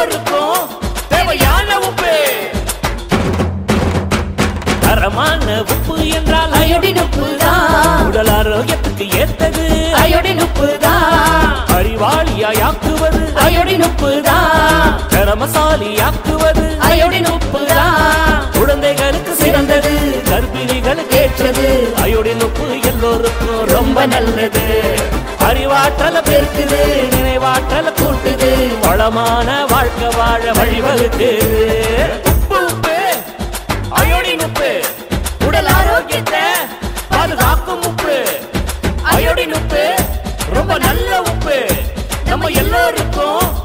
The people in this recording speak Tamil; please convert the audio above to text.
எல்லோருக்கும் தேவையான உப்பு தரமான உப்பு என்றால் அயோடின் உப்பு தான் உடல் ஆரோக்கியத்துக்கு ஏத்தது அயோடின் உப்பு தான் அறிவாளியாக்குவது அயோடின் உப்பு தான் திறமசாலியாக்குவது அயோடின் உப்பு தான் குழந்தைகளுக்கு சிறந்தது கர்ப்பிணிகளுக்கு ஏற்றது அயோடின் உப்பு எல்லோருக்கும் ரொம்ப நல்லது அறிவாற்றல பெருக்குது நினைவாற்றல கூட்டுது வளமான வாழ்க்கை வாழ வழிவகுக்குது உப்பு உப்பு அயோடின் உப்பு உடல் ஆரோக்கியத்தை பாதுகாக்கும் உப்பு அயோடின் உப்பு ரொம்ப நல்ல உப்பு நம்ம எல்லோருக்கும்